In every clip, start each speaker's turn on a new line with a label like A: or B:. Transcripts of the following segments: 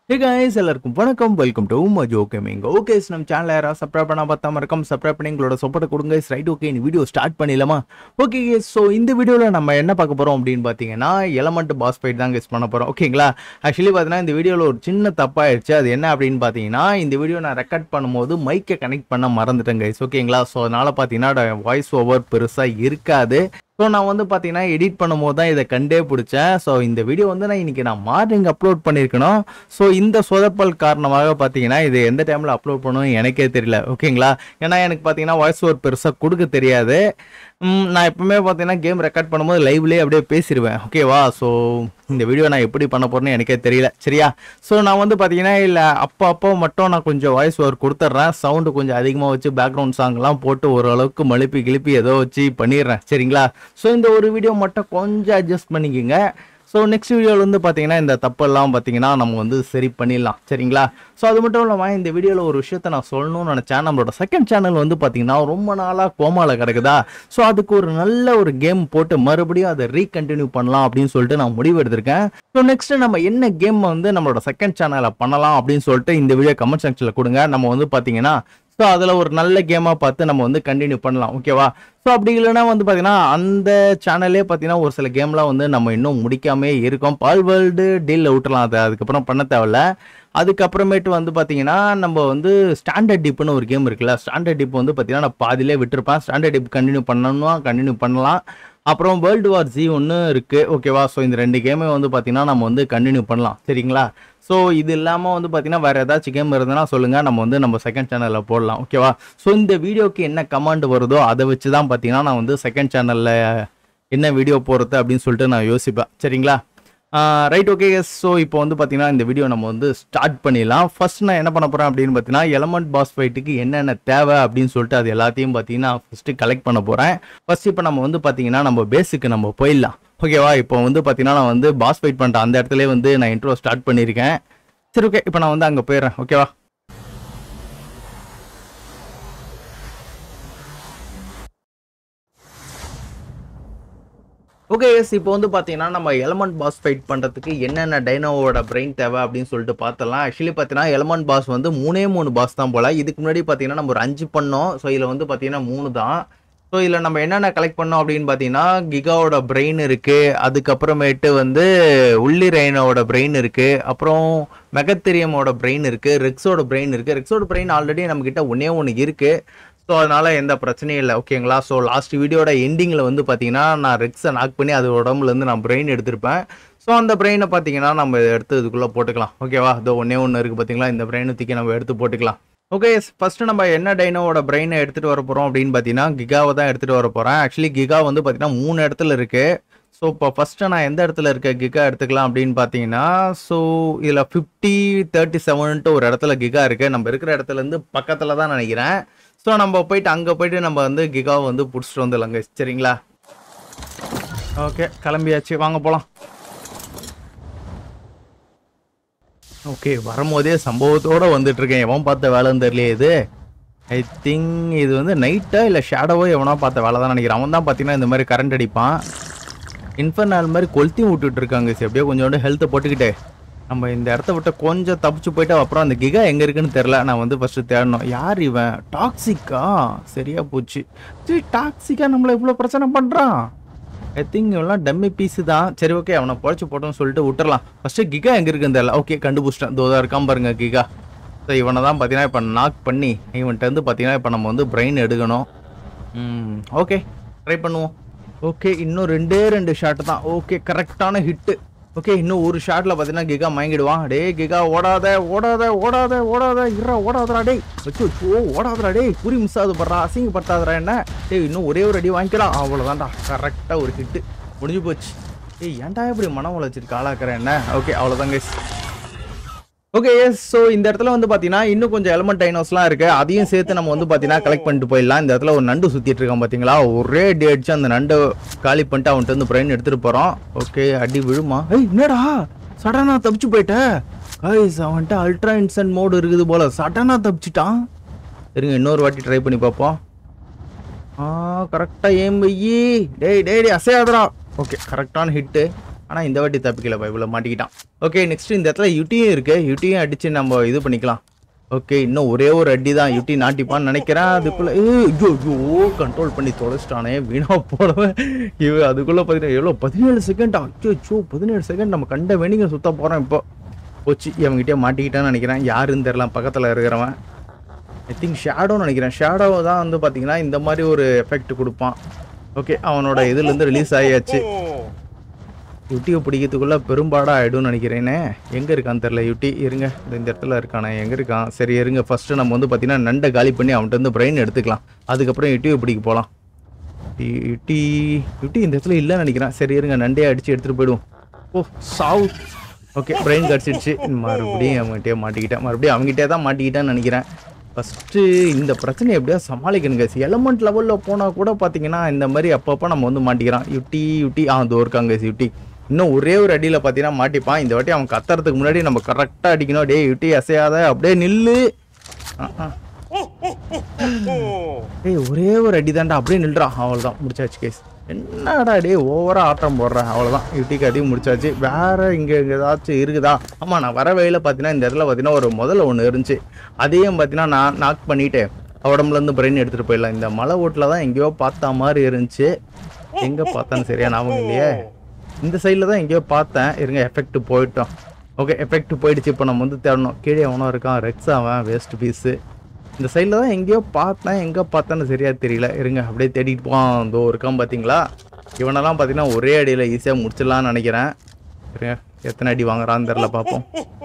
A: ஹே guys எல்லாருக்கும் வணக்கம் welcome to Majo gaming okay நம்ம சேனல் யாராவது சப்ஸ்கிரைப் பண்ண பார்த்தாம இருக்கோம் சப்ஸ்கிரைப் பண்ணி எங்களோட சப்போர்ட் கொடுங்க ரைட் ஓகே இந்த வீடியோ ஸ்டார்ட் பண்ணிடலாமா ஓகே ஸோ இந்த வீடியோவில் நம்ம என்ன பார்க்க போகிறோம் அப்படின்னு பார்த்தீங்கன்னா எலமெண்ட் பாஸ் ஃபைட் தான் கெஸ் பண்ண போகிறோம் ஓகேங்களா ஆக்சுவலி பார்த்தீங்கன்னா இந்த வீடியோவில் ஒரு சின்ன தப்பாயிடுச்சு அது என்ன அப்படின்னு பார்த்தீங்கன்னா இந்த வீடியோ நான் ரெக்கார்ட் பண்ணும்போது மைக்கை கனெக்ட் பண்ண மறந்துட்டேன் கைஸ் ஓகேங்களா ஸோ அதனால் பார்த்தீங்கன்னா வாய்ஸ் ஓவர் பெருசாக இருக்காது ஸோ நான் வந்து பார்த்தீங்கன்னா எடிட் பண்ணும்போது தான் இதை கண்டே பிடிச்சேன் ஸோ இந்த வீடியோ வந்து நான் இன்னைக்கு நான் மார்னிங் அப்லோட் பண்ணியிருக்கணும் ஸோ இந்த சொதப்பல் காரணமாக பார்த்தீங்கன்னா இது எந்த டைமில் அப்லோட் பண்ணணும் எனக்கே தெரியல ஓகேங்களா ஏன்னா எனக்கு பார்த்தீங்கன்னா வாய்ஸ் ஓவர் பெருசாக கொடுக்க தெரியாது ம், நான் எப்பவுமே பார்த்தீங்கன்னா கேம் ரெக்கார்ட் பண்ணும்போது லைவ்லேயே அப்படியே பேசிடுவேன் ஓகேவா ஸோ இந்த வீடியோ நான் எப்படி பண்ண போறேன்னு எனக்கே தெரியல சரியா ஸோ நான் வந்து பார்த்தீங்கன்னா இல்லை அப்போ அப்போ மட்டும் நான் கொஞ்சம் வாய்ஸ் ஓவர் கொடுத்துட்றேன் சவுண்டு கொஞ்சம் அதிகமாக வச்சு பேக்ரவுண்ட் சாங்லாம் போட்டு ஓரளவுக்கு மழுப்பி கிளப்பி ஏதோ வச்சு பண்ணிடுறேன் சரிங்களா ஸோ இந்த ஒரு வீடியோ மட்டும் கொஞ்சம் அட்ஜஸ்ட் பண்ணிக்கோங்க ஸோ நெக்ஸ்ட் வீடியோவில் வந்து பார்த்தீங்கன்னா இந்த தப்பெல்லாம் பார்த்தீங்கன்னா நம்ம வந்து சரி பண்ணிடலாம் சரிங்களா ஸோ அது மட்டும் இல்லாமல் இந்த வீடியோவில் ஒரு விஷயத்த நான் சொல்லணும்னு நினச்சேன் நம்மளோட செகண்ட் சேனல் வந்து பார்த்தீங்கன்னா ரொம்ப நாளாக கோமால கிடக்குதா ஸோ அதுக்கு ஒரு நல்ல ஒரு கேம் போட்டு மறுபடியும் அதை ரீகண்டினியூ பண்ணலாம் அப்படின்னு சொல்லிட்டு நான் முடிவு எடுத்திருக்கேன் ஸோ நெக்ஸ்ட் நம்ம என்ன கேம் வந்து நம்மளோட செகண்ட் சேனலில் பண்ணலாம் அப்படின்னு சொல்லிட்டு இந்த வீடியோ கமெண்ட் செக்ஷனில் கொடுங்க நம்ம வந்து பார்த்தீங்கன்னா ஸோ அதில் ஒரு நல்ல கேமாக பார்த்து நம்ம வந்து கண்டினியூ பண்ணலாம் ஓகேவா ஸோ அப்படி இல்லைன்னா வந்து பார்த்தீங்கன்னா அந்த சேனல்லே பார்த்தீங்கன்னா ஒரு சில கேம்லாம் வந்து நம்ம இன்னும் முடிக்காமே இருக்கோம் பால் வேர்ல்டு டீலில் விட்டுலாம் அதை அதுக்கப்புறம் பண்ண தேவையில்ல அதுக்கப்புறமேட்டு வந்து பார்த்தீங்கன்னா நம்ம வந்து ஸ்டாண்டர்ட் டிப்னு ஒரு கேம் இருக்குல்ல ஸ்டாண்டர்ட் டிப் வந்து பார்த்தீங்கன்னா நான் பாதியிலே விட்டுருப்பேன் ஸ்டாண்டர்ட் டிப் கண்டினியூ பண்ணணும்னா கண்டினியூ பண்ணலாம் அப்புறம் வேர்ல்டு வார் ஜி ஒன்று இருக்குது ஓகேவா ஸோ இந்த ரெண்டு கேமே வந்து பார்த்தீங்கன்னா நம்ம வந்து கண்டினியூ பண்ணலாம் சரிங்களா ஸோ இது இல்லாமல் வந்து பார்த்தீங்கன்னா வேறு ஏதாச்சும் கேம் இருந்ததுன்னா சொல்லுங்கள் நம்ம வந்து நம்ம செகண்ட் சேனலில் போடலாம் ஓகேவா ஸோ இந்த வீடியோக்கு என்ன கமாண்ட் வருதோ அதை வச்சு தான் பார்த்தீங்கன்னா நான் வந்து செகண்ட் சேனலில் என்ன வீடியோ போடுறது அப்படின்னு சொல்லிட்டு நான் யோசிப்பேன் சரிங்களா ரைட் ஓகே ஸோ இப்போ வந்து பார்த்தீங்கன்னா இந்த வீடியோ நம்ம வந்து ஸ்டார்ட் பண்ணிடலாம் ஃபர்ஸ்ட் நான் என்ன பண்ண போகிறேன் அப்படின்னு பார்த்தீங்கன்னா எலமெண்ட் பாஸ் ஃபைட்டுக்கு என்னென்ன தேவை அப்படின்னு சொல்லிட்டு அது எல்லாத்தையும் பார்த்தீங்கன்னா ஃபஸ்ட்டு கலெக்ட் பண்ண போகிறேன் ஃபர்ஸ்ட் இப்போ நம்ம வந்து பார்த்தீங்கன்னா நம்ம பேஸுக்கு நம்ம போயிடலாம் ஓகேவா இப்போ வந்து பார்த்தீங்கன்னா நான் வந்து பாஸ் ஃபைட் பண்ணிட்டேன் அந்த இடத்துல வந்து நான் இன்ட்ரோ ஸ்டார்ட் பண்ணியிருக்கேன் சரி ஓகே இப்போ நான் வந்து அங்கே போயிடுறேன் ஓகேவா ஓகே எஸ் இப்போ வந்து பார்த்தீங்கன்னா நம்ம எலமெண்ட் பாஸ் ஃபைட் பண்ணுறதுக்கு என்னென்ன டைனோவோட பிரெயின் தேவை அப்படின்னு சொல்லிட்டு பார்த்தலாம் ஆக்சுவலி பார்த்தீங்கன்னா எலமெண்ட் பாஸ் வந்து மூணே மூணு பாஸ் தான் போல இதுக்கு முன்னாடி பார்த்தீங்கன்னா நம்ம ஒரு அஞ்சு பண்ணோம் ஸோ இதில் வந்து பார்த்தீங்கன்னா மூணு தான் ஸோ இதில் நம்ம என்னென்ன கலெக்ட் பண்ணோம் அப்படின்னு பார்த்தீங்கன்னா கிகாவோட பிரெயின் இருக்குது அதுக்கப்புறமேட்டு வந்து உள்ளி ரெயினோட பிரெயின் இருக்குது அப்புறம் மெகத்தெரியமோட பிரெயின் இருக்குது ரெக்ஸோட பிரெயின் இருக்குது ரெக்ஸோட பிரெயின் ஆல்ரெடி நம்மக்கிட்ட ஒன்றே ஒன்று இருக்குது ஸோ அதனால் எந்த பிரச்சனையும் இல்லை ஓகேங்களா ஸோ லாஸ்ட் வீடியோட எண்டிங்கில் வந்து பார்த்தீங்கன்னா நான் ரெக்ஸை நாக் பண்ணி அது உடம்புலேருந்து நான் பிரெயின் எடுத்திருப்பேன் ஸோ அந்த பிரெயினை பார்த்தீங்கன்னா நம்ம எடுத்து இதுக்குள்ளே போட்டுக்கலாம் ஓகேவா இதோ ஒன்றே ஒன்று இருக்குது பார்த்தீங்களா இந்த பிரெயினை தூக்கி நம்ம எடுத்து போட்டுக்கலாம் ஓகே ஃபர்ஸ்ட் நம்ம என்ன டைனோவோட பிரெயினை எடுத்துகிட்டு வர போகிறோம் அப்படின்னு பார்த்தீங்கன்னா கிகாவை தான் எடுத்துகிட்டு வர போகிறேன் ஆக்சுவலி கிகா வந்து பார்த்தீங்கன்னா மூணு இடத்துல இருக்குது ஸோ இப்போ ஃபஸ்ட்டு நான் எந்த இடத்துல இருக்க கிகா எடுத்துக்கலாம் அப்படின்னு பார்த்தீங்கன்னா ஸோ இதில் ஃபிஃப்டி தேர்ட்டி செவன்ட்டு ஒரு இடத்துல கிகா இருக்குது நம்ம இருக்கிற இடத்துலேருந்து பக்கத்தில் தான் நினைக்கிறேன் ஸோ நம்ம போயிட்டு அங்கே போயிட்டு நம்ம வந்து கிகாவை வந்து பிடிச்சிட்டு வந்துடலாங்க சரிங்களா ஓகே கிளம்பியாச்சு வாங்க போகலாம் ஓகே வரும்போதே சம்பவத்தோட வந்துட்டு இருக்கேன் எவன் பார்த்த வேலைன்னு தெரியலையே இது ஐ திங்க் இது வந்து நைட்டா இல்லை ஷேடோவோ எவனோ பார்த்த வேலை தான் நினைக்கிறேன் அவன் தான் பார்த்தீங்கன்னா இந்த மாதிரி கரண்ட் அடிப்பான் இன்ஃபர்னால் மாதிரி கொளுத்தி விட்டுட்டு இருக்காங்க சரி எப்படியோ கொஞ்சோண்டு ஹெல்த்தை போட்டுக்கிட்டு நம்ம இந்த இடத்த விட்டு கொஞ்சம் தப்பிச்சு போயிட்டு அப்புறம் அந்த கிகா எங்கே இருக்குன்னு தெரில நான் வந்து ஃபஸ்ட்டு தேடணும் யார் இவன் டாக்ஸிக்கா சரியா போச்சு சரி டாக்ஸிக்கா நம்மளை இவ்வளோ பிரச்சனை பண்ணுறான் ஐ திங்க் இவெல்லாம் டம்மி பீஸு தான் சரி ஓகே அவனை பொழைச்சி போட்டோம்னு சொல்லிட்டு விட்டுறலாம் ஃபஸ்ட்டு கிகா எங்கே இருக்குன்னு தெரியல ஓகே கண்டுபிடிச்சிட்டேன் தோதா இருக்கான் பாருங்க கிகா ஸோ இவனை தான் பார்த்தீங்கன்னா இப்போ நாக் பண்ணி இவன்கிட்ட வந்து பார்த்தீங்கன்னா இப்போ நம்ம வந்து பிரெயின் எடுக்கணும் ம் ஓகே ட்ரை பண்ணுவோம் ஓகே இன்னும் ரெண்டே ரெண்டு ஷாட் தான் ஓகே கரெக்டான ஹிட்டு ஓகே இன்னும் ஒரு ஷாட்டில் பார்த்தீங்கன்னா கிகா மயங்கிடுவான் டே கிகா ஓடாத ஓடாத ஓடாத ஓடாத இறா ஓடாதடா டேய் வச்சு ஓ ஓடாதடா டேய் குறி மிஸ் ஆகுது படுறா அசிங்கப்படுத்தாதடா என்ன டேய் இன்னும் ஒரே ஒரு அடி வாங்கிக்கலாம் அவ்வளோதான்டா கரெக்டாக ஒரு ஹிட்டு முடிஞ்சு போச்சு ஏய் ஏன்டா இப்படி மனம் உழைச்சிருக்கு ஆளாக்குறேன் என்ன ஓகே அவ்வளோதாங்க ஓகே எஸ் ஸோ இந்த இடத்துல வந்து பார்த்தீங்கன்னா இன்னும் கொஞ்சம் எலமெண்ட் டைனோஸ்லாம் இருக்கு அதையும் சேர்த்து நம்ம வந்து பார்த்தீங்கன்னா கலெக்ட் பண்ணிட்டு போயிடலாம் இந்த இடத்துல ஒரு நண்டு சுற்றிட்டு இருக்கான் பார்த்தீங்களா ஒரே அடி அடிச்சு அந்த நண்டை காலி பண்ணிட்டு அவன்கிட்ட வந்து பிரெயின் எடுத்துகிட்டு போகிறோம் ஓகே அடி விழுமா ஏய் என்னடா சடனாக தப்பிச்சு போயிட்ட கைஸ் அவன்கிட்ட அல்ட்ரா இன்சன்ட் மோடு இருக்குது போல சடனாக தப்பிச்சிட்டான் சரிங்க இன்னொரு வாட்டி ட்ரை பண்ணி பார்ப்போம் ஆ கரெக்டாக ஏம் வையி டேய் டேய் டேய் அசையாதடா ஓகே கரெக்டான ஹிட்டு ஆனால் இந்த வாட்டி தப்பிக்கல பைபிளில் மாட்டிக்கிட்டான் ஓகே நெக்ஸ்ட் இந்த இடத்துல யுட்டியும் இருக்கு யுட்டியும் அடித்து நம்ம இது பண்ணிக்கலாம் ஓகே இன்னும் ஒரே ஒரு அடி தான் யுட்டி நாட்டிப்பான்னு நினைக்கிறேன் அதுக்குள்ள ஏய், ஐயோ ஐயோ கண்ட்ரோல் பண்ணி தொலைச்சிட்டானே வீணா போனவன் இவ அதுக்குள்ள பார்த்தீங்கன்னா எவ்வளோ பதினேழு செகண்ட் அச்சோ பதினேழு செகண்ட் நம்ம கண்ட வேணிங்க சுத்த போகிறோம் இப்போ போச்சு இவங்கிட்டே மாட்டிக்கிட்டான்னு நினைக்கிறேன் யாருன்னு தெரியல பக்கத்தில் இருக்கிறவன் ஐ திங்க் ஷேடோன்னு நினைக்கிறேன் ஷேடோ தான் வந்து பார்த்தீங்கன்னா இந்த மாதிரி ஒரு எஃபெக்ட் கொடுப்பான் ஓகே அவனோட இதுலேருந்து ரிலீஸ் ஆகியாச்சு யுட்டியை பிடிக்கிறதுக்குள்ள பெரும்பாடா ஆயிடும்னு நினைக்கிறேனே எங்கே இருக்கான்னு தெரில யுட்டி இருங்க இந்த இந்த இடத்துல இருக்கானே எங்கே இருக்கான் சரி இருங்க ஃபர்ஸ்ட் நம்ம வந்து பார்த்தீங்கன்னா நண்டை காலி பண்ணி அவன்கிட்ட வந்து பிரெயின் எடுத்துக்கலாம் அதுக்கப்புறம் யுட்டியை பிடிக்க போகலாம் யுட்டி யுட்டி இந்த இடத்துல இல்லைன்னு நினைக்கிறேன் சரி இருங்க நண்டையை அடித்து எடுத்துகிட்டு போயிடுவோம் ஓ சாவு ஓகே பிரெயின் கடிச்சிடுச்சு மறுபடியும் அவங்ககிட்டயே மாட்டிக்கிட்டேன் மறுபடியும் அவங்ககிட்டே தான் மாட்டிக்கிட்டேன்னு நினைக்கிறேன் ஃபஸ்ட்டு இந்த பிரச்சனையை எப்படியா சமாளிக்கணுங்க எலமெண்ட் லெவலில் போனால் கூட பார்த்தீங்கன்னா இந்த மாதிரி அப்பப்போ நம்ம வந்து மாட்டிக்கிறான் யுட்டி யுட்டி ஆ அதோ இருக்காங்க யுட்டி இன்னும் ஒரே ஒரு அடியில் பார்த்தீங்கன்னா மாட்டிப்பான் இந்த வாட்டி அவன் கத்துறதுக்கு முன்னாடி நம்ம கரெக்டாக அடிக்கணும் டேய் யுட்டி அசையாத அப்படியே நில்லு ஆ, ஆ. டேய் ஒரே ஒரு அடி தான்டா அப்படியே நில்றான் அவ்வளோதான் முடிச்சாச்சு கேஸ் என்னடா டேய் ஓவரா ஆட்டம் போடுறேன் அவ்வளோதான் யூட்டிக்கு அதையும் முடிச்சாச்சு வேற இங்கே ஏதாச்சும் இருக்குதா ஆமாம் நான் வர வழியில் பார்த்தீங்கன்னா இந்த இடத்துல பார்த்தீங்கன்னா ஒரு முதல்ல ஒன்று இருந்துச்சு அதையும் பார்த்தீங்கன்னா நான் நாக் பண்ணிட்டு உடம்புலேருந்து பிரெயின் எடுத்துகிட்டு போயிடலாம் இந்த மலை ஓட்டில் தான் எங்கேயோ பார்த்த மாதிரி இருந்துச்சு எங்கே பார்த்தான்னு சரியா ஞாபகம் இல்லையே இந்த சைடில் தான் எங்கேயோ பார்த்தேன் இருங்க எஃபெக்ட் போயிட்டோம் ஓகே எஃபெக்ட் போயிடுச்சு இப்போ நம்ம வந்து தேடணும் கீழே எவனோ இருக்கான் ரெக்ஸ் அவன் வேஸ்ட் பீஸு இந்த சைடில் தான் எங்கேயோ பார்த்தேன் எங்கே பார்த்தேன்னு சரியா தெரியல இருங்க அப்படியே தேடிட்டு போவான் இதோ இருக்கான் பார்த்தீங்களா இவனெல்லாம் பார்த்தீங்கன்னா ஒரே அடியில் ஈஸியாக முடிச்சிடலாம்னு நினைக்கிறேன் இருங்க எத்தனை அடி வாங்குறான்னு தெரில பார்ப்போம்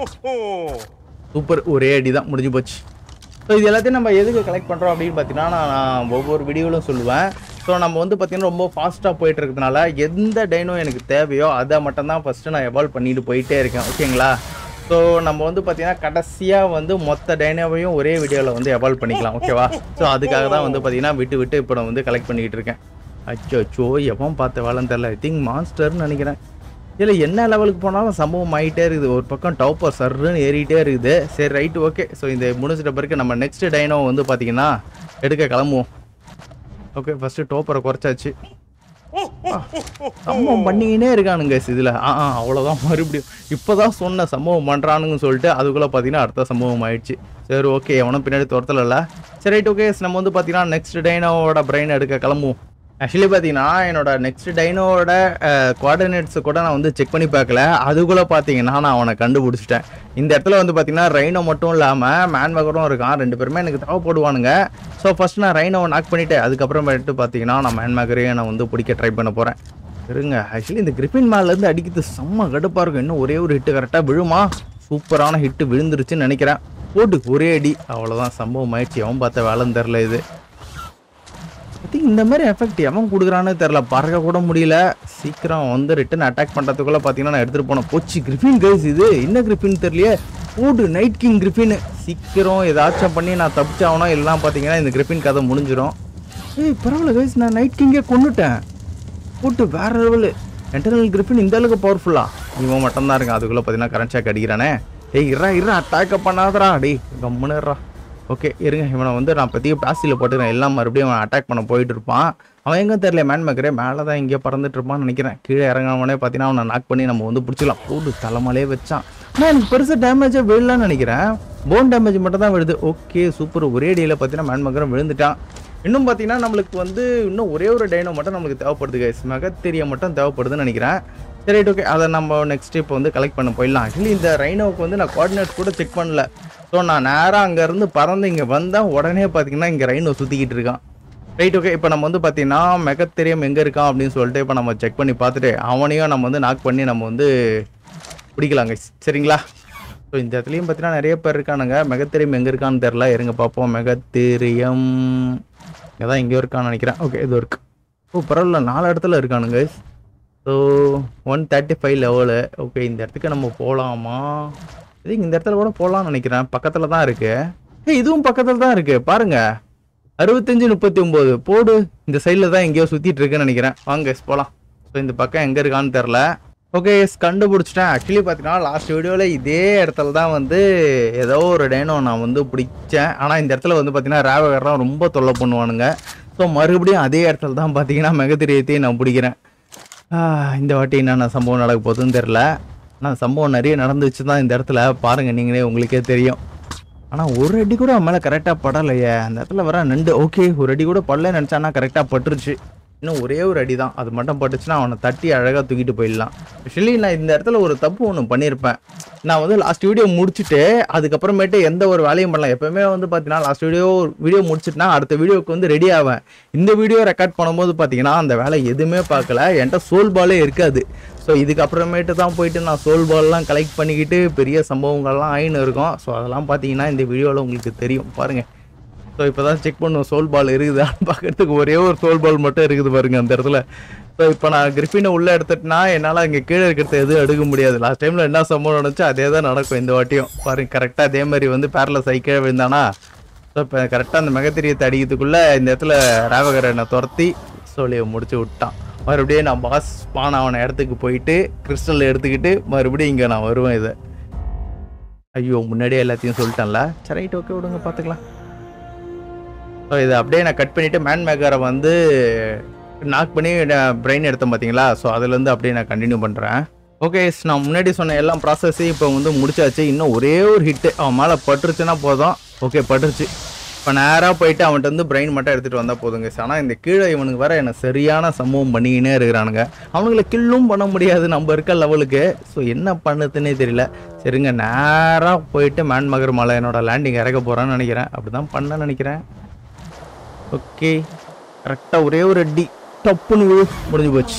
A: சூப்பர் ஒரே அடி தான் முடிஞ்சு போச்சு ஸோ இது எல்லாத்தையும் நம்ம எதுக்கு கலெக்ட் பண்ணுறோம் அப்படின்னு பார்த்தீங்கன்னா நான் நான் ஒவ்வொரு வீடியோவிலும் சொல்லுவேன் ஸோ நம்ம வந்து பார்த்தீங்கன்னா ரொம்ப ஃபாஸ்ட்டாக போயிட்டு இருக்கிறதுனால எந்த டைனோ எனக்கு தேவையோ அதை மட்டும் தான் ஃபஸ்ட்டு நான் எவால்வ் பண்ணிட்டு போயிட்டே இருக்கேன் ஓகேங்களா ஸோ நம்ம வந்து பார்த்தீங்கன்னா கடைசியாக வந்து மொத்த டைனோவையும் ஒரே வீடியோவில் வந்து எவால்வ் பண்ணிக்கலாம் ஓகேவா ஸோ அதுக்காக தான் வந்து பார்த்தீங்கன்னா விட்டு விட்டு இப்போ நான் வந்து கலெக்ட் பண்ணிக்கிட்டு இருக்கேன் அச்சோ அச்சோ எவன் பார்த்த வேலைன்னு தெரில ஐ திங்க் மான்ஸ்டர்னு நினைக்கிறேன் இதில் என்ன லெவலுக்கு போனாலும் சம்பவம் ஆகிட்டே இருக்குது ஒரு பக்கம் டவுப்பர் சர்ன்னு ஏறிட்டே இருக்குது சரி ரைட்டு ஓகே ஸோ இந்த முடிச்சிட்ட பிறகு நம்ம நெக்ஸ்ட் டைனோ வந்து பார்த்தீங்கன்னா எடுக்க கிளம்புவோம் ஓகே ஃபஸ்ட்டு டோப்பரை குறைச்சாச்சு ஆ, சம்பவம் பண்ணிக்கினே இருக்கானுங்க இதில் ஆ ஆ அவ்வளோதான் மறுபடியும் இப்போ தான் சொன்ன சம்பவம் பண்ணுறானுங்கன்னு சொல்லிட்டு அதுக்குள்ளே பார்த்தீங்கன்னா அடுத்த சம்பவம் ஆயிடுச்சு சரி ஓகே எவனும் பின்னாடி துரத்தல சரி ரைட் ஓகே நம்ம வந்து பார்த்தீங்கன்னா நெக்ஸ்ட் டைனோவோட பிரெயின் எடுக்க கிளம்புவோம் ஆக்சுவலி பார்த்தீங்கன்னா என்னோட நெக்ஸ்ட் டைனோட கோஆர்டினேட்ஸை கூட நான் வந்து செக் பண்ணி பார்க்கல அதுக்குள்ளே பார்த்தீங்கன்னா நான் அவனை கண்டுபிடிச்சிட்டேன் இந்த இடத்துல வந்து பார்த்தீங்கன்னா ரைனோ மட்டும் இல்லாமல் மேன்மகரும் இருக்கான் ரெண்டு பேருமே எனக்கு தேவைப்படுவானுங்க ஸோ ஃபர்ஸ்ட் நான் ரைனோவை நாக் பண்ணிவிட்டு அதுக்கப்புறமேட்டு பார்த்தீங்கன்னா நான் மேன்மகரையும் நான் வந்து பிடிக்க ட்ரை பண்ண போகிறேன் இருங்க ஆக்சுவலி இந்த கிரிஃபின் மேலேருந்து அடிக்கிறது செம்ம கடுப்பாக இருக்கும் இன்னும் ஒரே ஒரு ஹிட்டு கரெக்டாக விழுமா சூப்பரான ஹிட்டு விழுந்துருச்சுன்னு நினைக்கிறேன் போட்டு ஒரே அடி அவ்வளோதான் சம்பவம் ஆயிடுச்சு அவன் பார்த்த வேலைன்னு தெரில இது I think இந்த மாதிரி எஃபெக்ட் எவன் கொடுக்குறான்னு தெரில பறக்க கூட முடியல சீக்கிரம் வந்து ரிட்டன் அட்டாக் பண்ணுறதுக்குள்ள பார்த்தீங்கன்னா நான் எடுத்துகிட்டு போனேன் போச்சு கிரிஃபின் கைஸ் இது என்ன கிரிஃபின் தெரியலையே போடு நைட் கிங் கிரிஃபின் சீக்கிரம் ஏதாச்சும் பண்ணி நான் தப்பிச்சாகணும் இல்லைனா பார்த்தீங்கன்னா இந்த கிரிஃபின் கதை முடிஞ்சிடும் ஏய் பரவாயில்ல கைஸ் நான் நைட் கிங்கே கொண்டுட்டேன் போட்டு வேற லெவலு என்டர்னல் கிரிஃபின் இந்த அளவுக்கு பவர்ஃபுல்லா இவன் மட்டும் தான் இருக்கான் அதுக்குள்ளே பார்த்தீங்கன்னா கரண்ட் ஷாக் அடிக்கிறானே ஏய் இறா இறா அட்டாக்க பண்ணாதடா டேய் கம்முன்னு இருடா ஓகே இருங்க இவனை வந்து நான் பற்றிய பிளாஸ்டியில் போட்டுக்கிறேன் எல்லாம் மறுபடியும் அவன் அட்டாக் பண்ண போயிட்டு இருப்பான் அவன் எங்கே தெரியல மேன் மேக்கரே மேலே தான் எங்கேயோ பறந்துட்டு இருப்பான்னு நினைக்கிறேன் கீழே இறங்கினவனே பார்த்தீங்கன்னா அவனை நாக் பண்ணி நம்ம வந்து பிடிச்சிக்கலாம் போடு தலைமலே வச்சான் ஆனால் எனக்கு பெருசாக டேமேஜே விழலான்னு நினைக்கிறேன் போன் டேமேஜ் மட்டும் தான் விழுது ஓகே சூப்பர் ஒரே டேயில் பார்த்தீங்கன்னா மேன் மேக்கரும் விழுந்துட்டான் இன்னும் பார்த்தீங்கன்னா நம்மளுக்கு வந்து இன்னும் ஒரே ஒரு டைனோ மட்டும் நம்மளுக்கு தேவைப்படுது கைஸ் மெகத்தெரிய மட்டும் தேவைப்படுதுன்னு நினைக்கிறேன் சரி ரைட் ஓகே அதை நம்ம நெக்ஸ்ட் இப்போ வந்து கலெக்ட் பண்ண போயிடலாம் ஆக்சுவலி இந்த ரைனோவுக்கு வந்து நான் கோஆர்டினேட்ஸ் கூட செக் பண்ணல ஸோ நான் நேராக அங்கேருந்து பறந்து இங்கே வந்தால் உடனே பார்த்தீங்கன்னா இங்கே ரைனோ சுற்றிக்கிட்டு இருக்கான் ரைட் ஓகே இப்போ நம்ம வந்து பார்த்தீங்கன்னா மெகத்தெரியம் எங்கே இருக்கான் அப்படின்னு சொல்லிட்டு இப்போ நம்ம செக் பண்ணி பார்த்துட்டு அவனையும் நம்ம வந்து நாக் பண்ணி நம்ம வந்து பிடிக்கலாம் கைஸ் சரிங்களா ஸோ இந்த இடத்துலையும் பார்த்தீங்கன்னா நிறைய பேர் இருக்கானுங்க மெகத்தெரியம் எங்கே இருக்கான்னு தெரில இருங்க பார்ப்போம் மெகத்தெரியம் இங்கே தான் எங்கேயோ இருக்கான்னு நினைக்கிறேன் ஓகே இது இருக்கு ஓ பரவாயில்ல நாலு இடத்துல இருக்கானுங்க so one thirty five level okay இந்த இடத்துக்கு நம்ம போகலாமா இது இந்த இடத்துல கூட போகலாம்னு நினைக்கிறேன் பக்கத்தில் தான் இருக்கு ஏய் இதுவும் பக்கத்தில் தான் இருக்கு பாருங்க அறுபத்தஞ்சு முப்பத்தி ஒம்பது போடு இந்த சைடில் தான் எங்கேயோ சுற்றிட்டு இருக்குன்னு நினைக்கிறேன் வாங்க guys, போகலாம் ஸோ இந்த பக்கம் எங்கே இருக்கான்னு தெரில ஓகே எஸ் கண்டுபிடிச்சிட்டேன் ஆக்சுவலி பார்த்தீங்கன்னா லாஸ்ட் வீடியோவில் இதே இடத்துல தான் வந்து ஏதோ ஒரு டைனோ நான் வந்து பிடிச்சேன் ஆனால் இந்த இடத்துல வந்து பார்த்தீங்கன்னா ரேவகர்லாம் ரொம்ப தொல்லை பண்ணுவானுங்க ஸோ மறுபடியும் அதே இடத்துல தான் பார்த்தீங்கன்னா மெகத்திரியத்தையும் நான் பிடிக்கிறேன் இந்த வாட்டி என்னென்ன சம்பவம் நடக்க போகுதுன்னு தெரில ஆனால் சம்பவம் நிறைய நடந்துச்சு தான் இந்த இடத்துல பாருங்கள் நீங்களே உங்களுக்கே தெரியும் ஆனால் ஒரு அடி கூட அவன் மேலே கரெக்டாக படலையே அந்த இடத்துல வர நண்டு ஓகே ஒரு அடி கூட படல நினச்சானா கரெக்டாக பட்டுருச்சு இன்னும் ஒரே ஒரு அடி தான் அது மட்டும் பட்டுச்சுன்னா அவனை தட்டி அழகாக தூக்கிட்டு போயிடலாம் ஆக்சுவலி நான் இந்த இடத்துல ஒரு தப்பு ஒன்று பண்ணியிருப்பேன் நான் வந்து லாஸ்ட் வீடியோ முடிச்சுட்டு அதுக்கப்புறமேட்டு எந்த ஒரு வேலையும் பண்ணலாம் எப்பவுமே வந்து பார்த்தீங்கன்னா லாஸ்ட் வீடியோ வீடியோ முடிச்சுட்டுனா அடுத்த வீடியோக்கு வந்து ரெடி ஆவேன் இந்த வீடியோ ரெக்கார்ட் பண்ணும்போது பார்த்தீங்கன்னா அந்த வேலை எதுவுமே பார்க்கல என்கிட்ட சோல் பாலே இருக்காது ஸோ இதுக்கப்புறமேட்டு தான் போயிட்டு நான் சோல் பால்லாம் கலெக்ட் பண்ணிக்கிட்டு பெரிய சம்பவங்கள்லாம் ஆயின்னு இருக்கும் ஸோ அதெல்லாம் பார்த்தீங்கன்னா இந்த வீடியோவில் உங்களுக்கு தெரியும் பாருங்கள் ஸோ இப்போ தான் செக் பண்ணுவோம் சோல் பால் இருக்குதான்னு பார்க்கறதுக்கு ஒரே ஒரு சோல் பால் மட்டும் இருக்குது பாருங்க அந்த இடத்துல ஸோ இப்போ நான் கிரிஃபினை உள்ளே எடுத்துட்டுனா என்னால் இங்கே கீழே இருக்கிறத எதுவும் எடுக்க முடியாது லாஸ்ட் டைமில் என்ன சம்பவம் நடந்துச்சோ அதே தான் நடக்கும் இந்த வாட்டியும் பாருங்க கரெக்டாக அதே மாதிரி வந்து பேரில் சைக்கிள் விழுந்தானா ஸோ இப்போ கரெக்டாக அந்த மெகத்திரியத்தை அடிக்கிறதுக்குள்ளே இந்த இடத்துல ராவகரனை துரத்தி சோழியை முடிச்சு விட்டான் மறுபடியும் நான் பாஸ் பான அவனை இடத்துக்கு போயிட்டு கிறிஸ்டல் எடுத்துக்கிட்டு மறுபடியும் இங்கே நான் வருவேன் இதை ஐயோ முன்னாடியே எல்லாத்தையும் சொல்லிட்டேன்ல சரி ரைட் ஓகே விடுங்க பார்த்துக்கலாம் ஸோ இதை அப்படியே நான் கட் பண்ணிவிட்டு மேன் மேக்கரை வந்து நாக் பண்ணி பிரெயின் எடுத்தேன் பார்த்தீங்களா ஸோ அதுலேருந்து அப்படியே நான் கண்டினியூ பண்ணுறேன் ஓகே நான் முன்னாடி சொன்ன எல்லாம் ப்ராசஸையும் இப்போ வந்து முடிச்சாச்சு இன்னும் ஒரே ஒரு ஹிட்டு அவன் மேலே பட்டுருச்சுன்னா போதும் ஓகே பட்டுருச்சு இப்போ நேராக போயிட்டு அவன்கிட்ட வந்து பிரெயின் மட்டும் எடுத்துகிட்டு வந்தால் போதுங்க ஆனால் இந்த கீழே இவனுக்கு வேற என்ன சரியான சம்பவம் பண்ணிக்கினே இருக்கிறானுங்க அவனுங்களை கில்லும் பண்ண முடியாது நம்ம இருக்க லெவலுக்கு ஸோ என்ன பண்ணுதுன்னே தெரியல சரிங்க நேராக போயிட்டு மேன் மகர் மலை என்னோட லேண்டிங் இறக்க போகிறான்னு நினைக்கிறேன் அப்படி தான் பண்ண நினைக்கிறேன் ஓகே கரெக்டாக ஒரே ஒரு அடி டப்புன்னு விழு முடிஞ்சு போச்சு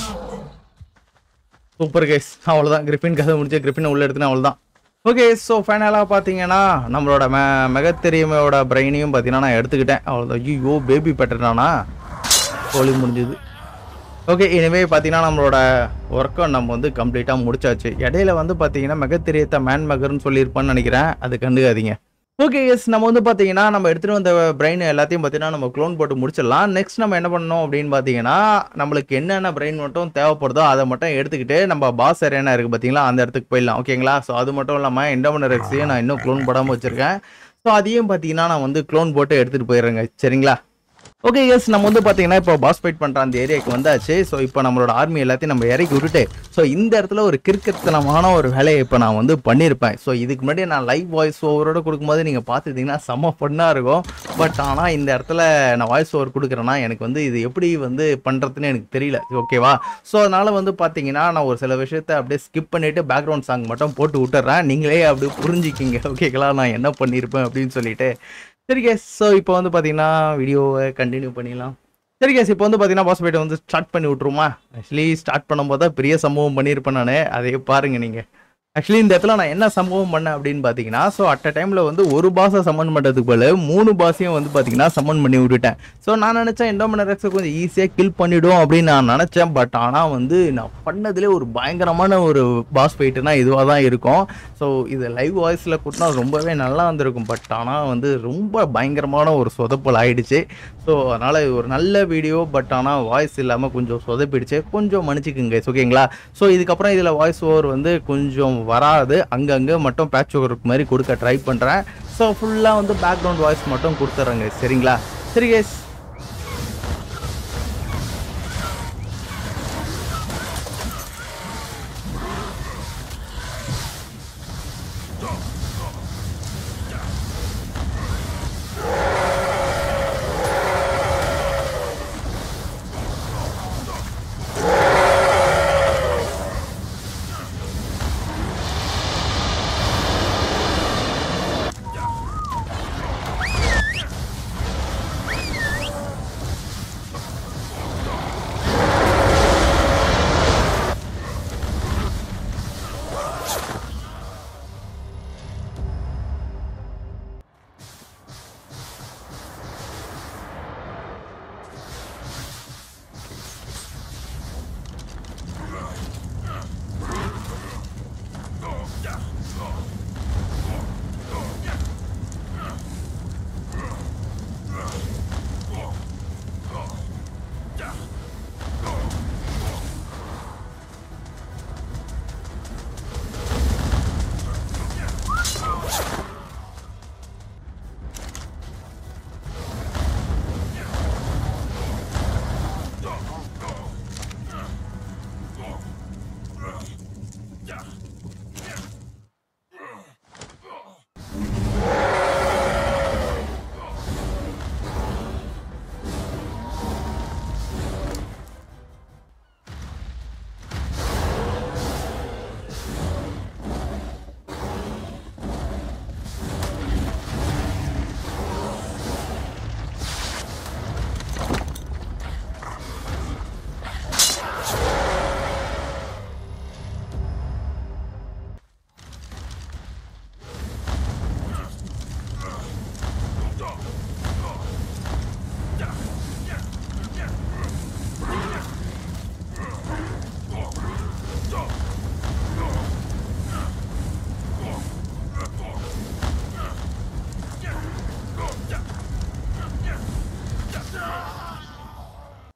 A: சூப்பர் கேஸ் அவ்வளோதான் கிரிஃபின் கதை முடிச்சு கிரிஃபினை உள்ள எடுத்துனா அவ்வளோதான் ஓகே ஸோ ஃபைனலாக பார்த்தீங்கன்னா நம்மளோட மெ மெகத்தெரியமையோட பிரெயினையும் பார்த்தீங்கன்னா நான் எடுத்துக்கிட்டேன் அவ்வளோதான் ஐயோ பேபி பெட்டர்னானா கோழி முடிஞ்சுது ஓகே இனிமே பார்த்தீங்கன்னா நம்மளோட ஒர்க்கை நம்ம வந்து கம்ப்ளீட்டாக முடிச்சாச்சு இடையில வந்து பார்த்தீங்கன்னா மெகத்தெரியத்தை மேன் மெகர்னு சொல்லியிருப்பான்னு நினைக்கிறேன் அது கண்டுக்காதீங்க ஓகே எஸ் நம்ம வந்து பார்த்தீங்கன்னா நம்ம எடுத்துகிட்டு வந்த பிரெயின் எல்லாத்தையும் பார்த்தீங்கன்னா நம்ம க்ளோன் போட்டு முடிச்சிடலாம் நெக்ஸ்ட் நம்ம என்ன பண்ணணும் அப்படின்னு பார்த்தீங்கன்னா நம்மளுக்கு என்னென்ன பிரெயின் மட்டும் தேவைப்படுதோ அதை மட்டும் எடுத்துக்கிட்டு நம்ம பாஸ் அரேனா இருக்குது பார்த்தீங்களா அந்த இடத்துக்கு போயிடலாம் ஓகேங்களா ஸோ அது மட்டும் இல்லாமல் எண்டோமனர் எக்ஸையும் நான் இன்னும் க்ளோன் போடாமல் வச்சுருக்கேன் ஸோ அதையும் பார்த்தீங்கன்னா நான் வந்து க்ளோன் போட்டு எடுத்துகிட்டு போயிடுறேங்க சரிங்களா ஓகே எஸ் நம்ம வந்து பார்த்தீங்கன்னா இப்போ பாஸ் ஃபைட் பண்ணுற அந்த ஏரியாவுக்கு வந்தாச்சு ஸோ இப்போ நம்மளோட ஆர்மி எல்லாத்தையும் நம்ம இறக்கி விட்டுட்டு ஸோ இந்த இடத்துல ஒரு கிறுக்கத்தனமான ஒரு வேலையை இப்போ நான் வந்து பண்ணியிருப்பேன் ஸோ இதுக்கு முன்னாடி நான் லைவ் வாய்ஸ் ஓவரோட கொடுக்கும்போது நீங்கள் பார்த்துட்டீங்கன்னா செம்ம ஃபன்னாக இருக்கும் பட் ஆனால் இந்த இடத்துல நான் வாய்ஸ் ஓவர் கொடுக்குறேன்னா எனக்கு வந்து இது எப்படி வந்து பண்ணுறதுன்னு எனக்கு தெரியல ஓகேவா ஸோ அதனால் வந்து பார்த்தீங்கன்னா நான் ஒரு சில விஷயத்த அப்படியே ஸ்கிப் பண்ணிவிட்டு பேக்ரவுண்ட் சாங் மட்டும் போட்டு விட்டுறேன் நீங்களே அப்படி புரிஞ்சிக்கிங்க ஓகேங்களா நான் என்ன பண்ணியிருப்பேன் அப்படின்னு சொல்லிட்டு சரி கேஸ் ஸோ இப்போ வந்து பார்த்தீங்கன்னா வீடியோவை கண்டினியூ பண்ணிடலாம் சரி கேஸ் இப்போ வந்து பார்த்தீங்கன்னா பாஸ் ஃபைட்டை வந்து ஸ்டார்ட் பண்ணி விட்ருமா ஆக்சுவலி ஸ்டார்ட் பண்ணும்போது தான் பெரிய சம்பவம் பண்ணியிருப்பேன் நான் அதையே பாருங்க நீங்கள் ஆக்சுவலி இந்த இடத்துல நான் என்ன சம்பவம் பண்ணேன் அப்படின்னு பார்த்தீங்கன்னா ஸோ அட் அ டைமில் வந்து ஒரு பாஸை சம்மன் பண்ணுறதுக்கு போல மூணு பாஸையும் வந்து பார்த்தீங்கன்னா சம்மன் பண்ணி விட்டுட்டேன் ஸோ நான் நினச்சேன் எண்டோமனர் எக்ஸை கொஞ்சம் ஈஸியாக கில் பண்ணிவிடும் அப்படின்னு நான் நினச்சேன் பட் ஆனால் வந்து நான் பண்ணதுலேயே ஒரு பயங்கரமான ஒரு பாஸ் ஃபைட்டுனா இதுவாக தான் இருக்கும் ஸோ இது லைவ் வாய்ஸில் கூட்டினா ரொம்பவே நல்லா வந்திருக்கும் பட் ஆனால் வந்து ரொம்ப பயங்கரமான ஒரு சொதப்பல் ஆயிடுச்சு ஸோ அதனால் இது ஒரு நல்ல வீடியோ பட் ஆனால் வாய்ஸ் இல்லாமல் கொஞ்சம் சொதப்பிடுச்சு கொஞ்சம் மன்னிச்சுக்குங்க ஓகேங்களா ஸோ இதுக்கப்புறம் இதில் வாய்ஸ் ஓவர் வந்து கொஞ்சம் வராது அங்கங்கே மட்டும் பேட்ச் ஒர்க் மாதிரி கொடுக்க ட்ரை பண்ணுறேன் ஸோ ஃபுல்லாக வந்து பேக்ரவுண்ட் வாய்ஸ் மட்டும் கொடுத்துட்றேங்க சரிங்களா சரி கேஸ்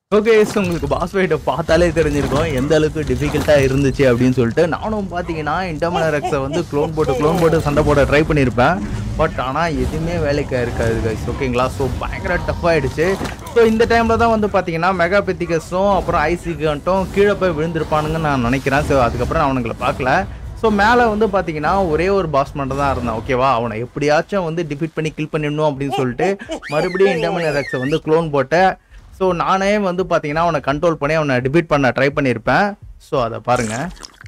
A: ஓகே உங்களுக்கு பாஸ் ஃபைட்டை பார்த்தாலே தெரிஞ்சிருக்கும் எந்த அளவுக்கு டிஃபிகல்ட்டாக இருந்துச்சு அப்படின்னு சொல்லிட்டு நானும் பார்த்தீங்கன்னா இன்டர்மலர் எக்ஸை வந்து க்ளோன் போட்டு க்ளோன் போட்டு சண்டை போட ட்ரை பண்ணியிருப்பேன் பட் ஆனால் எதுவுமே வேலைக்கு இருக்காது கைஸ் ஓகேங்களா ஸோ பயங்கர டஃப் ஆயிடுச்சு ஸோ இந்த டைமில் தான் வந்து பார்த்தீங்கன்னா மெகா பெத்திகஸும் அப்புறம் ஐசிகண்ட்டும் கீழே போய் விழுந்திருப்பானுங்கன்னு நான் நினைக்கிறேன் ஸோ அதுக்கப்புறம் நான் அவனுங்களை பார்க்கல ஸோ மேலே வந்து பார்த்தீங்கன்னா ஒரே ஒரு பாஸ் மட்டும் தான் இருந்தான் ஓகேவா அவனை எப்படியாச்சும் வந்து டிஃபீட் பண்ணி கில் பண்ணிடணும் அப்படின்னு சொல்லிட்டு மறுபடியும் இன்டர்மலர் எக்ஸை வந்து க்ளோன் போட்டேன் ஸோ நானே வந்து பார்த்தீங்கன்னா அவனை கண்ட்ரோல் பண்ணி அவனை டிபீட் பண்ண ட்ரை பண்ணியிருப்பேன் ஸோ அதை பாருங்கள்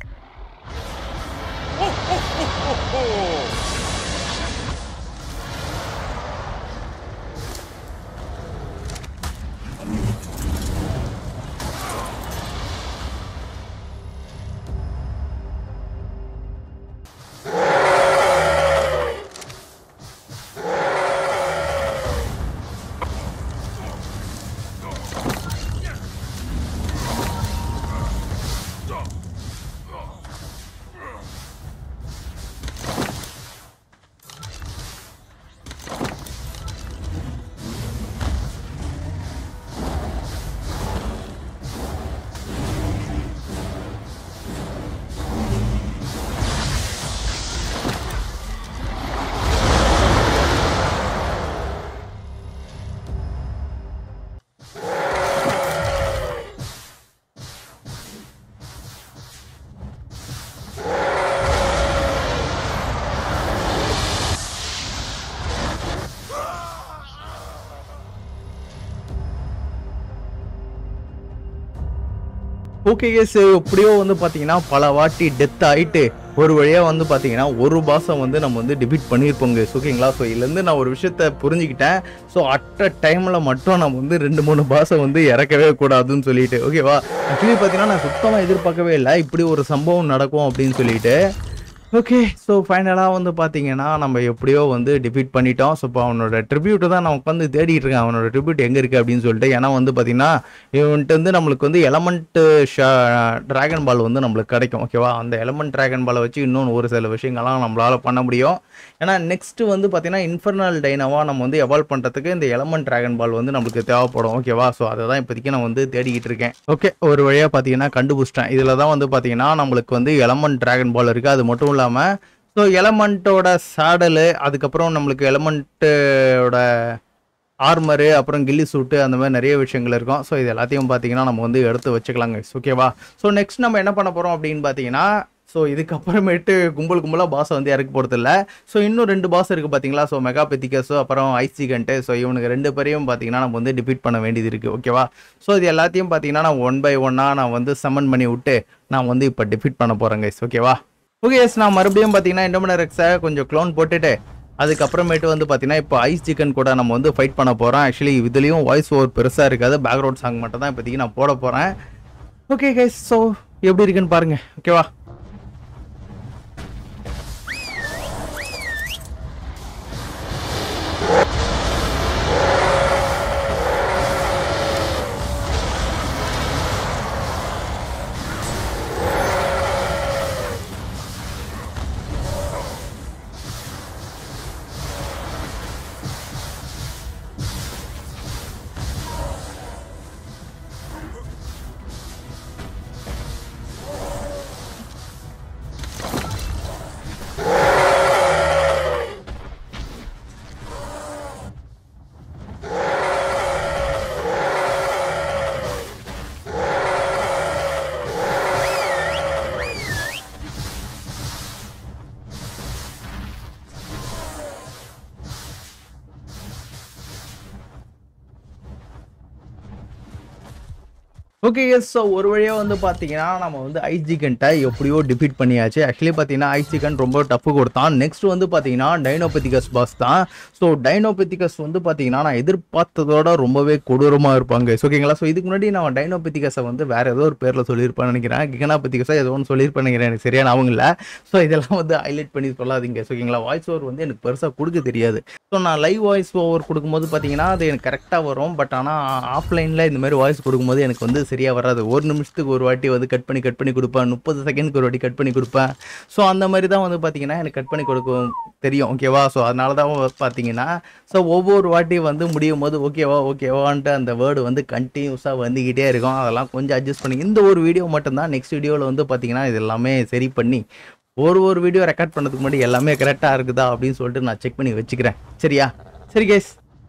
A: ஓகே எஸ் எப்படியோ வந்து பார்த்தீங்கன்னா பல வாட்டி டெத் ஆயிட்டு ஒரு வழியாக வந்து பார்த்தீங்கன்னா ஒரு பாசம் வந்து நம்ம வந்து டிபீட் பண்ணியிருப்போங்க ஓகேங்களா ஸோ இதுலேருந்து நான் ஒரு விஷயத்த புரிஞ்சுக்கிட்டேன் ஸோ அட் அ டைமில் மட்டும் நம்ம வந்து ரெண்டு மூணு பாசம் வந்து இறக்கவே கூடாதுன்னு சொல்லிட்டு ஓகேவா ஆக்சுவலி பார்த்தீங்கன்னா நான் சுத்தமாக எதிர்பார்க்கவே இல்லை இப்படி ஒரு சம்பவம் நடக்கும் அப்படின்னு சொல்லிட்டு ஓகே ஸோ ஃபைனலாக வந்து பார்த்தீங்கன்னா நம்ம எப்படியோ வந்து டிஃபீட் பண்ணிட்டோம் ஸோ இப்போ அவனோட ட்ரிபியூட்டை தான் நான் உட்காந்து தேடிட்டு இருக்கேன் அவனோட ட்ரிபியூட் எங்கே இருக்குது அப்படின்னு சொல்லிட்டு ஏன்னா வந்து பார்த்தீங்கன்னா இவன்ட்டு வந்து நம்மளுக்கு வந்து எலமெண்ட் ட்ராகன் பால் வந்து நம்மளுக்கு கிடைக்கும் ஓகேவா அந்த எலமெண்ட் ட்ராகன் பாலை வச்சு இன்னொன்று ஒரு சில விஷயங்கள்லாம் நம்மளால் பண்ண முடியும் ஏன்னா நெக்ஸ்ட் வந்து பார்த்தீங்கன்னா இன்ஃபர்னல் டைனாவாக நம்ம வந்து எவால்வ் பண்ணுறதுக்கு இந்த எலமெண்ட் ட்ராகன் பால் வந்து நம்மளுக்கு தேவைப்படும் ஓகேவா ஸோ அதை தான் இப்போதைக்கு நான் வந்து தேடிக்கிட்டு இருக்கேன் ஓகே ஒரு வழியாக பார்த்தீங்கன்னா கண்டுபிடிச்சிட்டேன் இதில் தான் வந்து பார்த்தீங்கன்னா நம்மளுக்கு வந்து எலமெண்ட் ட்ராகன் பால் இருக்குது அது மட்டும் இல்லாமல் ஸோ எலமெண்ட்டோட சேடலு அதுக்கப்புறம் நம்மளுக்கு எலமெண்ட்டோட ஆர்மரு அப்புறம் கில்லி சூட்டு அந்த மாதிரி நிறைய விஷயங்கள் இருக்கும் ஸோ இது எல்லாத்தையும் பார்த்தீங்கன்னா நம்ம வந்து எடுத்து வச்சுக்கலாங்க ஓகேவா ஸோ நெக்ஸ்ட் நம்ம என்ன பண்ண போகிறோம் அப்படின்னு பார்த்தீங்கன்னா ஸோ இதுக்கப்புறமேட்டு கும்பல் கும்பலாக பாஸை வந்து இறக்க போகிறது இல்லை ஸோ இன்னும் ரெண்டு பாஸ் இருக்குது பார்த்தீங்களா ஸோ மெகா பெத்திகஸோ அப்புறம் ஐசிகண்ட்டு ஸோ இவனுக்கு ரெண்டு பேரையும் பார்த்தீங்கன்னா நம்ம வந்து டிபீட் பண்ண வேண்டியது இருக்குது ஓகேவா ஸோ இது எல்லாத்தையும் பார்த்தீங்கன்னா நான் ஒன் பை ஒன்னாக நான் வந்து சமன் பண்ணி விட்டு நான் வந்து இப்போ டிஃபீட் பண்ண போகிறேன் கைஸ் ஓகேவா ஓகே எஸ் நான் மறுபடியும் பார்த்தீங்கன்னா இண்டோமினர் எக்ஸை கொஞ்சம் க்ளோன் போட்டுட்டு அதுக்கப்புறமேட்டு வந்து பார்த்தீங்கன்னா இப்போ ஐஸ் சிக்கன் கூட நம்ம வந்து ஃபைட் பண்ண போகிறோம் ஆக்சுவலி இதுலேயும் வாய்ஸ் ஓவர் பெருசாக இருக்காது பேக்ரவுண்ட் சாங் மட்டும் தான் இப்போதைக்கு நான் போட போகிறேன் ஓகே கைஸ் ஸோ எப்படி இருக்குன்னு பாருங்கள் ஓகேவா ஓகே எஸ் ஸோ ஒரு வழியாக வந்து பார்த்தீங்கன்னா நம்ம வந்து ஐஜிகன்ட்டை எப்படியோ டிஃபீட் பண்ணியாச்சு ஆக்சுவலி பார்த்தீங்கன்னா ஐஜிகன் ரொம்ப டஃப் கொடுத்தான் நெக்ஸ்ட் வந்து பார்த்தீங்கன்னா டைனோபெத்திகஸ் பாஸ் தான் ஸோ டைனோபெத்திகஸ் வந்து பார்த்தீங்கன்னா நான் எதிர்பார்த்ததோட ரொம்பவே கொடூரமாக இருப்பாங்க ஓகேங்களா ஸோ இதுக்கு முன்னாடி நான் டைனோபெத்திகஸை வந்து வேற ஏதோ ஒரு பேரில் சொல்லியிருப்பேன்னு நினைக்கிறேன் கிகனாபெத்திகஸா ஏதோ ஒன்று சொல்லியிருப்பேன் நினைக்கிறேன் எனக்கு சரியான அவங்க இல்லை ஸோ இதெல்லாம் வந்து ஹைலைட் பண்ணி சொல்லாதீங்க ஓகேங்களா வாய்ஸ் ஓவர் வந்து எனக்கு பெருசாக கொடுக்க தெரியாது ஸோ நான் லைவ் வாய்ஸ் ஓவர் கொடுக்கும்போது பார்த்தீங்கன்னா அது எனக்கு கரெக்டாக வரும் பட் ஆனால் ஆஃப்லைனில் இந்த மாதிரி வாய்ஸ் கொடுக்கும்போது எனக்கு வந்து சரியாக வராது ஒரு நிமிஷத்துக்கு ஒரு வாட்டி வந்து கட் பண்ணி கட் பண்ணி கொடுப்பேன் முப்பது செகண்ட்க்கு ஒரு வாட்டி கட் பண்ணி கொடுப்பேன் ஸோ அந்த மாதிரி தான் வந்து பார்த்தீங்கன்னா எனக்கு கட் பண்ணி கொடுக்க தெரியும் ஓகேவா ஸோ அதனால தான் பார்த்தீங்கன்னா ஸோ ஒவ்வொரு வாட்டி வந்து முடியும் போது ஓகேவா ஓகேவான்ட்டு அந்த வேர்டு வந்து கண்டினியூஸாக வந்துக்கிட்டே இருக்கும் அதெல்லாம் கொஞ்சம் அட்ஜஸ்ட் பண்ணி இந்த ஒரு வீடியோ மட்டும்தான் நெக்ஸ்ட் வீடியோவில் வந்து பார்த்தீங்கன்னா இது எல்லாமே சரி பண்ணி ஒரு ஒரு வீடியோ ரெக்கார்ட் பண்ணதுக்கு முன்னாடி எல்லாமே கரெக்டாக இருக்குதா அப்படின்னு சொல்லிட்டு நான் செக் பண்ணி வச்சுக்கிறேன் சரியா சரி கேஸ்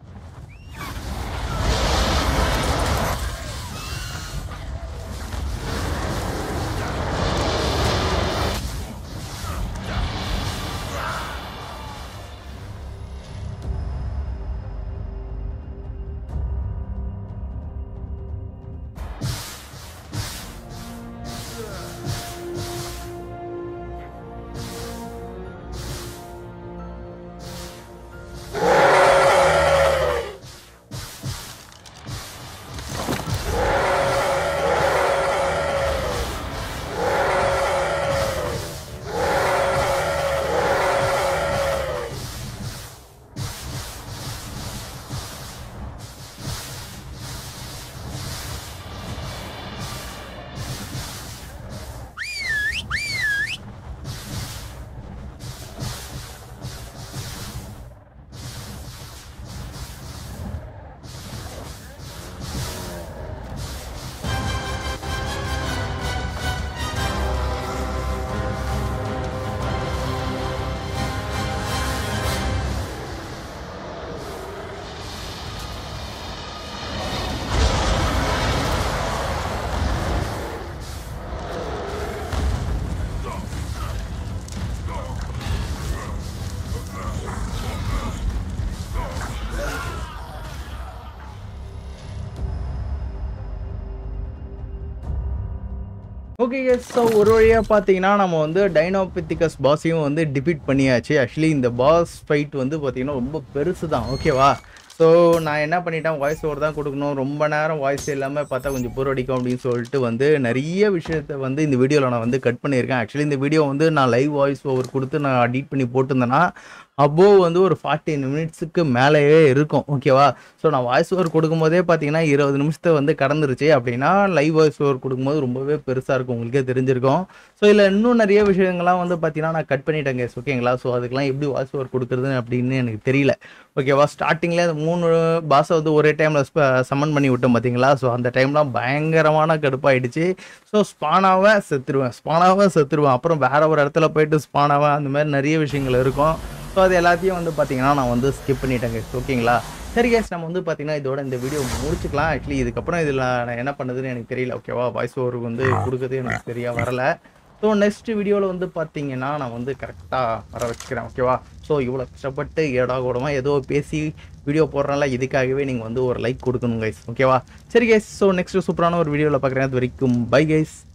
A: ஓகே ஸோ ஒரு வழியாக பார்த்தீங்கன்னா நம்ம வந்து டைனோபித்திகஸ் பாஸையும் வந்து டிபீட் பண்ணியாச்சு ஆக்சுவலி இந்த பாஸ் ஃபைட் வந்து பார்த்தீங்கன்னா ரொம்ப பெருசு தான் ஓகேவா ஸோ நான் என்ன பண்ணிட்டேன் வாய்ஸ் ஓவர் தான் கொடுக்கணும் ரொம்ப நேரம் வாய்ஸ் இல்லாமல் பார்த்தா கொஞ்சம் போர் அடிக்கும் அப்படின்னு சொல்லிட்டு வந்து நிறைய விஷயத்த வந்து இந்த வீடியோவில் நான் வந்து கட் பண்ணியிருக்கேன் ஆக்சுவலி இந்த வீடியோ வந்து நான் லைவ் வாய்ஸ் ஓவர் கொடுத்து நான் எடிட் பண்ணி போட்டிருந்தேன்னா அபோவ் வந்து ஒரு ஃபார்ட்டி மினிட்ஸுக்கு மேலேயே இருக்கும் ஓகேவா ஸோ நான் வாய்ஸ் ஓவர் கொடுக்கும்போதே பார்த்தீங்கன்னா இருபது நிமிஷத்தை வந்து கடந்துருச்சு அப்படின்னா லைவ் வாய்ஸ் ஓவர் கொடுக்கும்போது ரொம்பவே பெருசாக இருக்கும் உங்களுக்கே தெரிஞ்சிருக்கும் ஸோ இதில் இன்னும் நிறைய விஷயங்கள்லாம் வந்து பார்த்தீங்கன்னா நான் கட் பண்ணிட்டேன் கேஸ் ஓகேங்களா ஸோ அதுக்கெல்லாம் எப்படி வாய்ஸ் ஓவர் கொடுக்குறது அப்படின்னு எனக்கு தெரியல ஓகேவா ஸ்டார்டிங்கில் அந்த மூணு பாஸை வந்து ஒரே டைமில் சம்மன் பண்ணி விட்டோம் பார்த்தீங்களா ஸோ அந்த டைம்லாம் பயங்கரமான கடுப்பாயிடுச்சு ஸோ ஸ்பானாவை செத்துருவேன் ஸ்பானாவை செத்துருவேன் அப்புறம் வேற ஒரு இடத்துல போயிட்டு ஸ்பானாவேன் அந்த மாதிரி நிறைய விஷயங்கள் இருக்கும் ஸோ அது எல்லாத்தையும் வந்து பார்த்தீங்கன்னா நான் வந்து ஸ்கிப் பண்ணிட்டேங்க ஓகேங்களா சரி கேஸ் நம்ம வந்து பார்த்தீங்கன்னா இதோட இந்த வீடியோ முடிச்சுக்கலாம் ஆக்சுவலி இதுக்கப்புறம் இதில் நான் என்ன பண்ணுறதுன்னு எனக்கு தெரியல ஓகேவா வாய்ஸ் ஓவர் வந்து கொடுக்குறது எனக்கு சரியாக வரல ஸோ நெக்ஸ்ட் வீடியோவில் வந்து பார்த்தீங்கன்னா நான் வந்து கரெக்டாக வர வச்சுக்கிறேன் ஓகேவா ஸோ இவ்வளோ கஷ்டப்பட்டு ஏடா கூடமாக ஏதோ பேசி வீடியோ போடுறனால இதுக்காகவே நீங்கள் வந்து ஒரு லைக் கொடுக்கணும் கைஸ் ஓகேவா சரி கைஸ் ஸோ நெக்ஸ்ட் சூப்பரான ஒரு வீடியோவில் பார்க்குறேன் அது வரைக்கும் பை கைஸ்